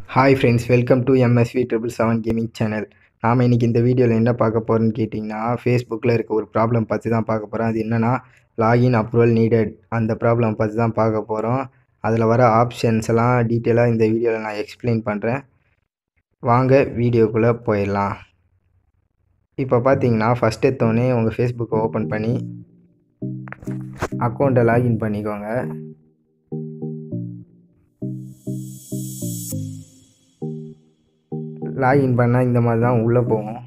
hi friends welcome to MSV triple seven gaming channel நாம் இன்றைக்கி இந்த வீடியோவில் என்ன பார்க்க போகிறோன்னு கேட்டிங்கன்னா ஃபேஸ்புக்கில் இருக்க ஒரு ப்ராப்ளம் பார்த்து தான் பார்க்க போகிறோம் அது என்னென்னா லாகின் அப்ரூவல் நீடட் அந்த ப்ராப்ளம் பார்த்து தான் பார்க்க போகிறோம் அதில் வர ஆப்ஷன்ஸ் எல்லாம் டீட்டெயிலாக இந்த வீடியோவில் நான் எக்ஸ்பிளைன் பண்ணுறேன் வாங்க வீடியோக்குள்ளே போயிடலாம் இப்போ பார்த்தீங்கன்னா ஃபஸ்ட் எடுத்தோடனே உங்கள் ஃபேஸ்புக்கை ஓப்பன் பண்ணி அக்கௌண்ட்டை லாகின் பண்ணிக்கோங்க லாகின் பண்ணால் இந்த மாதிரி தான் உள்ளே போகும்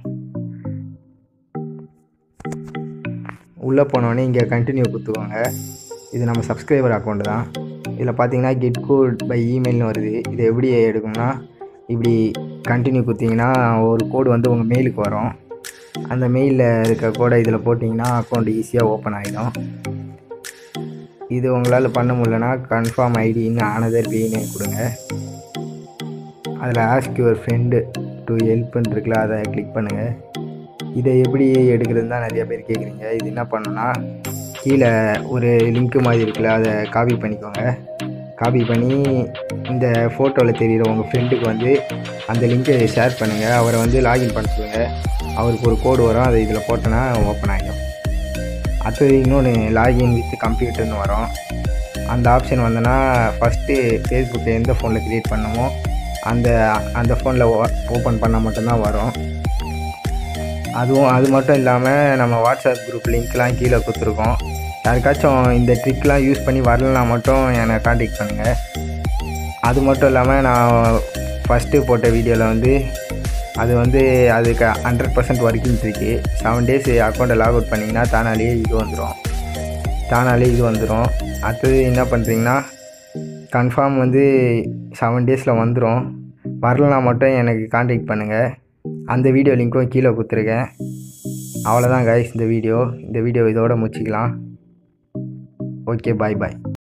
உள்ளே போனோடனே இங்கே கண்டினியூ கொடுத்துக்கோங்க இது நம்ம சப்ஸ்கிரைபர் அக்கௌண்ட் தான் இதில் பார்த்தீங்கன்னா கெட் கோட் பை இமெயில்னு வருது இது எப்படி எடுக்கும்னா இப்படி கண்டினியூ கொடுத்தீங்கன்னா ஒரு கோடு வந்து உங்கள் மெயிலுக்கு வரும் அந்த மெயிலில் இருக்க கோடை இதில் போட்டிங்கன்னா அக்கௌண்ட் ஈஸியாக ஓப்பன் ஆகிடும் இது உங்களால் பண்ண முடியலன்னா கன்ஃபார்ம் ஐடின்னு ஆனதர் பின்னு கொடுங்க அதில் ஆஸ்க் யுவர் ஃப்ரெண்டு டு ஹெல்ப்னு இருக்குல்ல அதை கிளிக் பண்ணுங்கள் இதை எப்படி எடுக்கிறதுன்னு தான் நிறைய பேர் கேட்குறீங்க இது என்ன பண்ணணும்னா கீழே ஒரு லிங்க்கு மாதிரி இருக்குல்ல அதை காப்பி பண்ணிக்கோங்க காப்பி பண்ணி இந்த ஃபோட்டோவில் தெரிகிற உங்கள் ஃப்ரெண்டுக்கு வந்து அந்த லிங்க்கை ஷேர் பண்ணுங்கள் அவரை வந்து லாகின் பண்ண சொல்லுங்கள் அவருக்கு ஒரு கோடு வரும் அதை இதில் போட்டோன்னா ஓப்பன் ஆகிடும் அடுத்தது இன்னொன்று லாகின் வித் கம்ப்யூட்டர்னு வரும் அந்த ஆப்ஷன் வந்தோன்னா ஃபஸ்ட்டு ஃபேஸ்புக்கை எந்த ஃபோனில் க்ரியேட் பண்ணமோ அந்த அந்த ஃபோனில் ஓப்பன் பண்ணால் மட்டும்தான் வரும் அதுவும் அது மட்டும் இல்லாமல் நம்ம வாட்ஸ்அப் குரூப் லிங்க்லாம் கீழே கொடுத்துருக்கோம் யாருக்காச்சும் இந்த ட்ரிக்லாம் யூஸ் பண்ணி வரலனா மட்டும் என்னை காண்டாக்ட் பண்ணுங்கள் அது மட்டும் இல்லாமல் நான் ஃபஸ்ட்டு போட்ட வீடியோவில் வந்து அது வந்து அதுக்கு hundred percent working trick seven days அக்கௌண்ட்டை லாக் அவுட் பண்ணிங்கன்னா தானாலேயே இது வந்துடும் தானாலே இது வந்துடும் அடுத்தது என்ன பண்ணுறீங்கன்னா கன்ஃபார்ம் வந்து செவன் டேஸில் வந்துடும் வரலனா மட்டும் எனக்கு காண்டாக்ட் பண்ணுங்கள் அந்த வீடியோ லிங்க்கும் கீழே கொடுத்துருக்கேன் அவ்வளோதான் கைஸ் இந்த வீடியோ இந்த வீடியோ இதோட முடிச்சிக்கலாம் ஓகே பாய் பாய்